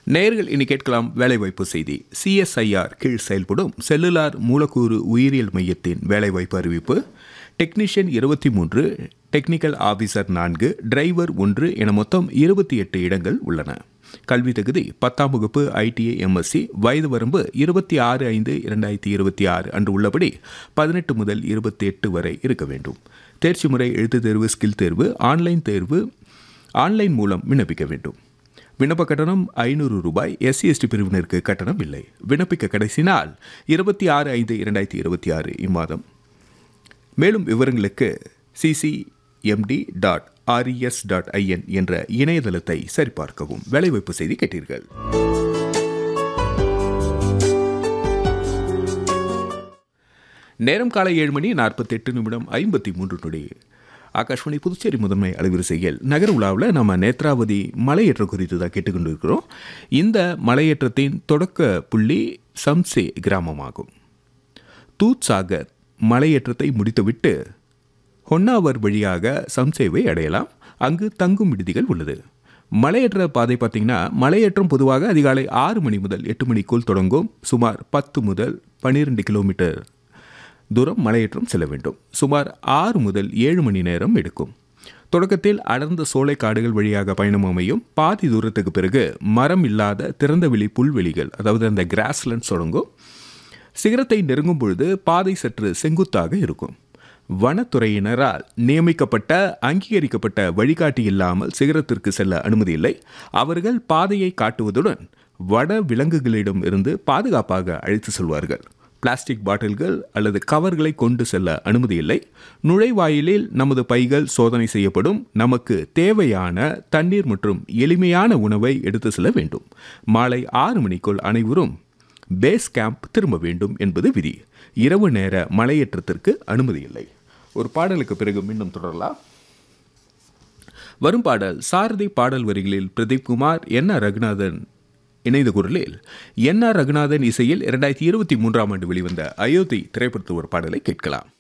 நேர்கள் இனி கேட்கலாம் வேலைவாய்ப்பு செய்தி சிஎஸ்ஐஆர் கீழ் செயல்படும் செல்லுலார் மூலக்கூறு உயிரியல் மையத்தின் வேலைவாய்ப்பு அறிவிப்பு டெக்னீஷியன் இருபத்தி மூன்று டெக்னிக்கல் ஆபீசர் நான்கு டிரைவர் ஒன்று என மொத்தம் இருபத்தி எட்டு இடங்கள் உள்ளன கல்வி தகுதி பத்தாம் வகுப்பு ஐடிஐ எம்எஸ்சி வயது வரம்பு இருபத்தி ஆறு ஐந்து இரண்டாயிரத்தி இருபத்தி ஆறு அன்று உள்ளபடி பதினெட்டு முதல் இருபத்தி எட்டு வரை இருக்க வேண்டும் தேர்ச்சி முறை எழுத்து தேர்வு ஸ்கில் தேர்வு ஆன்லைன் தேர்வு ஆன்லைன் மூலம் விண்ணப்பிக்க வேண்டும் விண்ணப்ப கட்டணம் ஐநூறு ரூபாய் எஸ்சி எஸ்டி பிரிவினருக்கு கட்டணம் இல்லை விண்ணப்பிக்க கடைசி நாள் இருபத்தி ஆறு ஐந்து இரண்டாயிரத்தி இருபத்தி ஆறு இம்மாதம் மேலும் விவரங்களுக்கு CCMT dot RES dot IN என்ற இணையதளத்தை சரிபார்க்கவும் வேலைவாய்ப்பு செய்தி கேட்டீர்கள் நேரம் காலை ஏழு மணி நாற்பத்தி எட்டு நிமிடம் ஐம்பத்தி மூன்று நொடி ஆகாஷ்வாணி புதுச்சேரி முதன்மை அலைவரிசையில் நகர உலாவில் நம்ம நேத்ராவதி மலையேற்றம் குறித்து தான் கேட்டுக்கொண்டு இருக்கிறோம் இந்த மலையேற்றத்தின் தொடக்க புள்ளி சம்சே கிராமமாகும் தூத் சாகர் மலையேற்றத்தை முடித்துவிட்டு ஹொன்னாவர் வழியாக சம்சேவை அடையலாம் அங்கு தங்கும் விடுதிகள் உள்ளது மலையேற்ற பாதை பார்த்தீங்கன்னா மலையேற்றம் பொதுவாக அதிகாலை ஆறு மணி முதல் எட்டு மணிக்குள் தொடங்கும் சுமார் பத்து முதல் பன்னிரெண்டு கிலோமீட்டர் தூரம் மலையேற்றம் செல்ல வேண்டும் சுமார் ஆறு முதல் ஏழு மணி நேரம் எடுக்கும் தொடக்கத்தில் அடர்ந்த சோலை காடுகள் வழியாக பயணம் அமையும் பாதி தூரத்துக்கு பிறகு மரம் இல்லாத திறந்தவெளி புல்வெளிகள் அதாவது அந்த கிராஸ்லண்ட்ஸ் தொடங்கும் சிகரத்தை நெருங்கும் பொழுது பாதை சற்று செங்குத்தாக இருக்கும் வனத்துறையினரால் நியமிக்கப்பட்ட அங்கீகரிக்கப்பட்ட வழிகாட்டி இல்லாமல் சிகரத்திற்கு செல்ல அனுமதி இல்லை அவர்கள் பாதையை காட்டுவதுடன் வட விலங்குகளிடம் இருந்து பாதுகாப்பாக அழைத்து செல்வார்கள் பிளாஸ்டிக் பாட்டில்கள் அல்லது கவர்களை கொண்டு செல்ல அனுமதி இல்லை நுழைவாயிலில் நமது பைகள் சோதனை செய்யப்படும் நமக்கு தேவையான தண்ணீர் மற்றும் எளிமையான உணவை எடுத்து செல்ல வேண்டும் மாலை ஆறு மணிக்குள் அனைவரும் பேஸ் கேம்ப் திரும்ப வேண்டும் என்பது விதி இரவு நேர மலையேற்றத்திற்கு அனுமதி இல்லை ஒரு பாடலுக்கு பிறகு மீண்டும் தொடரலாம் வரும் பாடல் சாரதி பாடல் வரிகளில் பிரதீப் குமார் என் ஆர் ரகுநாதன் இணைந்த குரலில் என் ஆர் ரகுநாதன் இசையில் இரண்டாயிரத்தி இருபத்தி மூன்றாம் ஆண்டு வெளிவந்த அயோத்தி திரைப்படத்து ஒரு பாடலை கேட்கலாம்